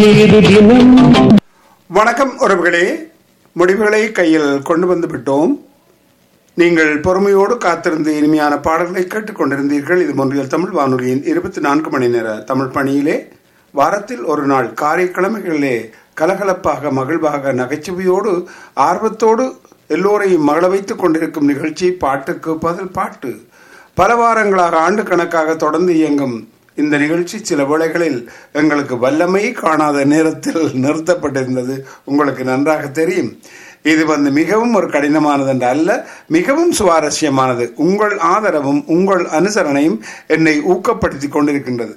இது தினம் வணக்கம் உறவுகளே முடிவுகளை கையில் கொண்டு வந்து விட்டோம் நீங்கள் பொறுமையோடு காத்திருந்து இனிமையான பாடல்களை கேட்டுக்கொண்டிருந்தீர்கள் இது மொன்றியல் தமிழ் வானொலியின் இருபத்தி நான்கு மணி நேர தமிழ் பணியிலே வாரத்தில் ஒரு நாள் காரைக்கிழமைகளிலே கலகலப்பாக மகிழ்வாக நகைச்சுவையோடு ஆர்வத்தோடு எல்லோரையும் மகள வைத்துக் கொண்டிருக்கும் நிகழ்ச்சி பாட்டுக்கு பதில் பாட்டு பல வாரங்களாக ஆண்டு கணக்காக தொடர்ந்து இயங்கும் இந்த நிகழ்ச்சி சில வேளைகளில் எங்களுக்கு வல்லமை காணாத நேரத்தில் நிறுத்தப்பட்டிருந்தது உங்களுக்கு நன்றாக தெரியும் இது வந்து மிகவும் ஒரு கடினமானது என்று அல்ல மிகவும் சுவாரஸ்யமானது உங்கள் ஆதரவும் உங்கள் அனுசரணையும் என்னை ஊக்கப்படுத்தி கொண்டிருக்கின்றது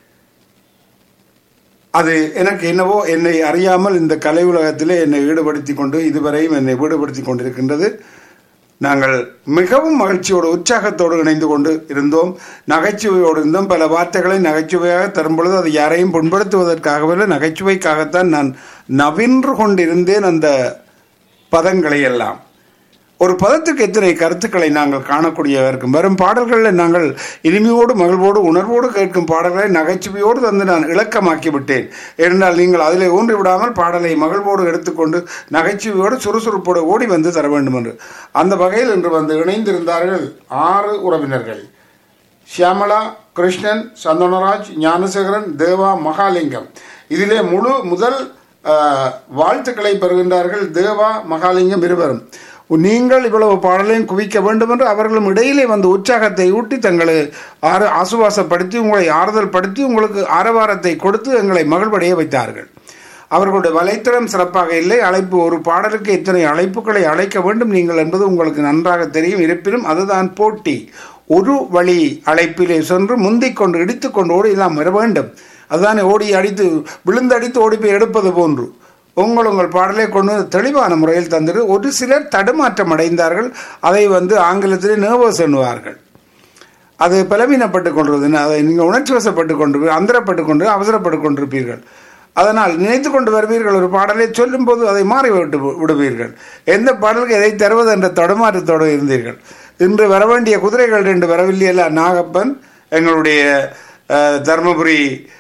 அது எனக்கு என்னவோ என்னை அறியாமல் இந்த கலை உலகத்திலே என்னை ஈடுபடுத்தி கொண்டு இதுவரையும் என்னை ஈடுபடுத்தி கொண்டிருக்கின்றது நாங்கள் மிகவும் மகிழ்ச்சியோடு உற்சாகத்தோடு இணைந்து கொண்டு இருந்தோம் நகைச்சுவையோடு இருந்தோம் பல வார்த்தைகளை நகைச்சுவையாக தரும் பொழுது அது யாரையும் புண்படுத்துவதற்காகவில்லை நகைச்சுவைக்காகத்தான் நான் நவின்று கொண்டிருந்தேன் அந்த பதங்களை எல்லாம் ஒரு பதத்துக்கு எத்தனை கருத்துக்களை நாங்கள் காணக்கூடியதாக இருக்கும் வரும் பாடல்களில் நாங்கள் இனிமையோடு மகிழ்வோடு உணர்வோடு கேட்கும் பாடல்களை நகைச்சுவையோடு தந்து நான் இலக்கமாக்கி விட்டேன் ஏனென்றால் நீங்கள் அதில் ஊன்றி விடாமல் பாடலை மகிழ்வோடு எடுத்துக்கொண்டு நகைச்சுவையோடு சுறுசுறுப்போடு ஓடி வந்து தர வேண்டும் என்று அந்த வகையில் இன்று வந்து இணைந்திருந்தார்கள் ஆறு உறவினர்கள் ஷியாமலா கிருஷ்ணன் சந்தனராஜ் ஞானசேகரன் தேவா மகாலிங்கம் இதிலே முழு முதல் அஹ், வாழ்த்துக்களை பெறுகின்றார்கள் தேவா மகாலிங்கம் இருவரும் நீங்கள் இவ்வளவு பாடலையும் குவிக்க வேண்டும் என்று அவர்களும் இடையிலே வந்து உற்சாகத்தை ஊட்டி தங்களை ஆறு ஆசுவாசப்படுத்தி உங்களை ஆறுதல் படுத்தி உங்களுக்கு ஆரவாரத்தை கொடுத்து எங்களை மகிழ்வடைய வைத்தார்கள் அவர்களுடைய வலைத்தளம் சிறப்பாக இல்லை அழைப்பு ஒரு பாடலுக்கு இத்தனை அழைப்புகளை அழைக்க வேண்டும் நீங்கள் என்பது உங்களுக்கு நன்றாக தெரியும் இருப்பினும் அதுதான் போட்டி ஒரு வழி அழைப்பிலே சென்று முந்திக் கொண்டு இடித்துக் கொண்டு ஓடி எல்லாம் வர வேண்டும் அதுதானே ஓடி அடித்து விழுந்தடித்து ஓடி போய் எடுப்பது போன்று உங்கள் உங்கள் பாடலை கொண்டு வந்து தெளிவான முறையில் தந்துட்டு ஒரு சிலர் தடுமாற்றம் அடைந்தார்கள் அதை வந்து ஆங்கிலத்திலே நேர்வஸ் எண்ணுவார்கள் அது பலவீனப்பட்டு கொண்டிருது அதை நீங்கள் உணர்ச்சி வசப்பட்டு கொண்டு அந்தரப்பட்டு கொண்டு அவசரப்பட்டு கொண்டிருப்பீர்கள் அதனால் நினைத்து கொண்டு வருவீர்கள் ஒரு பாடலை சொல்லும்போது அதை மாறி விட்டு விடுவீர்கள் எந்த பாடலுக்கு எதை தருவது என்ற தடுமாற்றத்தோடு இருந்தீர்கள் இன்று வர வேண்டிய குதிரைகள் ரெண்டு வரவில்லையல்ல நாகப்பன் எங்களுடைய அஹ், தர்மபுரி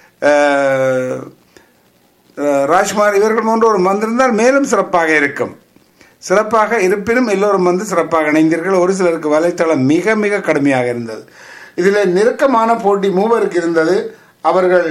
அஹ், அஹ், ராஜ்குமார் இவர்கள் போன்ற ஒரு வந்திருந்தால் மேலும் சிறப்பாக இருக்கும் சிறப்பாக இருப்பினும் எல்லோரும் வந்து சிறப்பாக இணைந்தீர்கள் ஒரு சிலருக்கு வலைத்தளம் மிக மிக கடுமையாக இருந்தது இதில் நெருக்கமான போட்டி மூவருக்கு இருந்தது அவர்கள்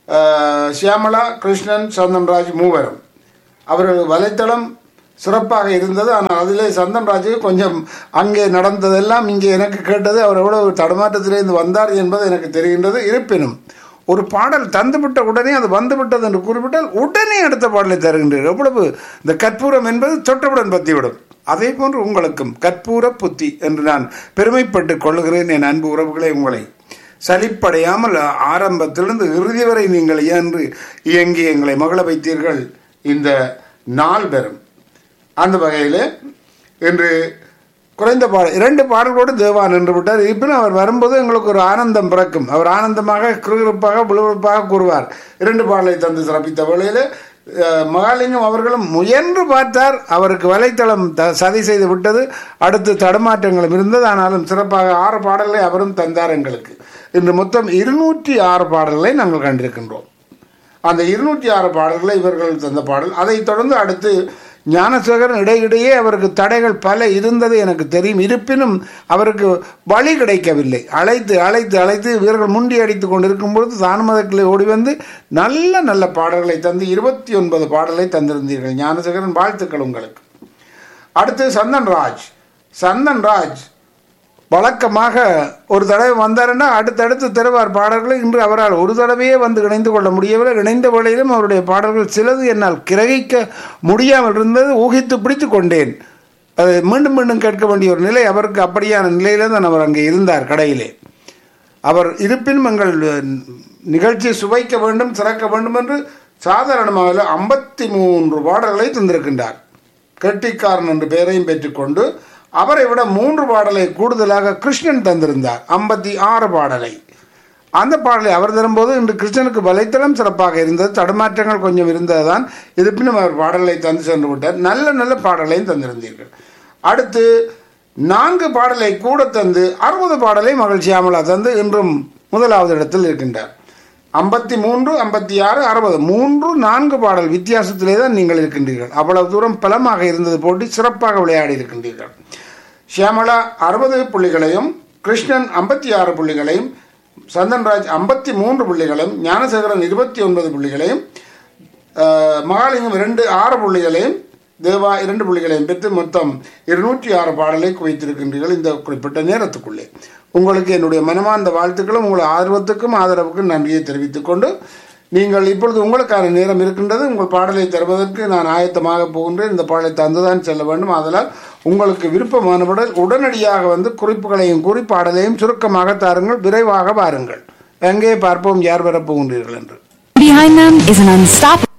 அஹ், சியாமளா கிருஷ்ணன் சந்தன்ராஜ் மூவரும் அவர்கள் வலைத்தளம் சிறப்பாக இருந்தது ஆனால் அதிலே சந்தன்ராஜுக்கு கொஞ்சம் அங்கே நடந்ததெல்லாம் இங்கே எனக்கு கேட்டது அவர் எவ்வளவு தடுமாற்றத்திலிருந்து வந்தார் என்பது எனக்கு தெரிகின்றது இருப்பினும் ஒரு பாடல் தந்துவிட்ட உடனே அது வந்துவிட்டது என்று குறிப்பிட்டால் உடனே அடுத்த பாடலை தருகின்றீர்கள் எவ்வளவு இந்த கற்பூரம் என்பது தொட்டவுடன் பத்திவிடும் அதே போன்று உங்களுக்கும் கற்பூர புத்தி என்று நான் பெருமைப்பட்டுக் கொள்ளுகிறேன் என் அன்பு உறவுகளே உங்களை சலிப்படையாமல் ஆரம்பத்திலிருந்து இறுதி வரை நீங்கள் இயன்று இயங்கி எங்களை மகள வைத்தீர்கள் இந்த நாள் பெறும் அந்த வகையில் இன்று குறைந்த பாடல் இரண்டு பாடல்களோடு தேவா நின்று விட்டார் இருப்பினும் அவர் வரும்போது எங்களுக்கு ஒரு ஆனந்தம் பிறக்கும் அவர் ஆனந்தமாக கிருகிருப்பாக விழுவிப்பாக கூறுவார் இரண்டு பாடலை தந்து சிறப்பித்த வேளையில் அஹ், மகாலிங்கம் அவர்களும் முயன்று பார்த்தார் அவருக்கு வலைத்தளம் த- சதி செய்து விட்டது அடுத்து தடுமாற்றங்களும் இருந்தது ஆனாலும் சிறப்பாக ஆறு பாடல்களை அவரும் தந்தார் எங்களுக்கு இன்று மொத்தம் இருநூற்றி ஆறு பாடல்களை நாங்கள் கண்டிருக்கின்றோம் அந்த இருநூற்றி ஆறு பாடல்களை இவர்கள் தந்த பாடல் அதைத் தொடர்ந்து அடுத்து ஞானசேகரன் இடையிடையே அவருக்கு தடைகள் பல இருந்தது எனக்கு தெரியும் இருப்பினும் அவருக்கு வழி கிடைக்கவில்லை அழைத்து அழைத்து அழைத்து வீரர்கள் முண்டி அடித்துக் கொண்டிருக்கும் பொழுது தானுமதக்கிலே ஓடி வந்து நல்ல நல்ல பாடல்களை தந்து இருபத்தி ஒன்பது பாடலை தந்திருந்தீர்கள் ஞானசேகரன் வாழ்த்துக்கள் உங்களுக்கு அடுத்து சந்தன்ராஜ் சந்தன்ராஜ் வழக்கமாக ஒரு தடவை வந்தாருன்னா அடுத்தடுத்து தருவார் பாடல்களை இன்று அவரால் ஒரு தடவையே வந்து இணைந்து கொள்ள முடியவில்லை இணைந்த வேளையிலும் அவருடைய பாடல்கள் சிலது என்னால் கிரகிக்க முடியாமல் இருந்தது ஊகித்து பிடித்து கொண்டேன் அது மீண்டும் மீண்டும் கேட்க வேண்டிய ஒரு நிலை அவருக்கு அப்படியான நிலையில தான் அவர் அங்கே இருந்தார் கடையிலே அவர் இருப்பினும் எங்கள் நிகழ்ச்சியை சுவைக்க வேண்டும் சிறக்க வேண்டும் என்று சாதாரணமாக ஐம்பத்தி மூன்று பாடல்களை தந்திருக்கின்றார் கெட்டிக்காரன் என்ற பெயரையும் பெற்றுக்கொண்டு அவரை விட மூன்று பாடலை கூடுதலாக கிருஷ்ணன் தந்திருந்தார் ஐம்பத்தி ஆறு பாடலை அந்த பாடலை அவர் தரும்போது இன்று கிருஷ்ணனுக்கு வலைத்தளம் சிறப்பாக இருந்தது தடுமாற்றங்கள் கொஞ்சம் இருந்ததுதான் இருப்பினும் அவர் பாடலை தந்து சென்று விட்டார் நல்ல நல்ல பாடலையும் தந்திருந்தீர்கள் அடுத்து நான்கு பாடலை கூட தந்து அறுபது பாடலை மகள் சியாமலா தந்து இன்றும் முதலாவது இடத்தில் இருக்கின்றார் ஐம்பத்தி மூன்று ஐம்பத்தி ஆறு அறுபது மூன்று நான்கு பாடல் வித்தியாசத்திலே தான் நீங்கள் இருக்கின்றீர்கள் அவ்வளவு தூரம் பலமாக இருந்தது போட்டு சிறப்பாக விளையாடி இருக்கின்றீர்கள் ஷியாமலா அறுபது புள்ளிகளையும் கிருஷ்ணன் ஐம்பத்தி ஆறு புள்ளிகளையும் சந்தன்ராஜ் ஐம்பத்தி மூன்று புள்ளிகளையும் ஞானசேகரன் இருபத்தி ஒன்பது புள்ளிகளையும் அஹ், மகாலிங்கம் இரண்டு ஆறு புள்ளிகளையும் தேவா இரண்டு புள்ளிகளையும் பெற்று மொத்தம் இருநூற்றி ஆறு பாடலை குவித்திருக்கின்றீர்கள் இந்த குறிப்பிட்ட நேரத்துக்குள்ளே உங்களுக்கு என்னுடைய மனமார்ந்த வாழ்த்துக்களும் உங்கள் ஆர்வத்துக்கும் ஆதரவுக்கும் நன்றியை தெரிவித்துக் கொண்டு நீங்கள் இப்பொழுது உங்களுக்கான நேரம் இருக்கின்றது உங்கள் பாடலை தருவதற்கு நான் ஆயத்தமாக போகின்றேன் இந்த பாடலை தந்துதான் செல்ல வேண்டும் ஆதலால் உங்களுக்கு விருப்பமானவுடன் உடனடியாக வந்து குறிப்புகளையும் கூறி பாடலையும் சுருக்கமாக தாருங்கள் விரைவாக பாருங்கள் எங்கே பார்ப்போம் யார் வரப்போகின்றீர்கள் என்று Behind them is an unstoppable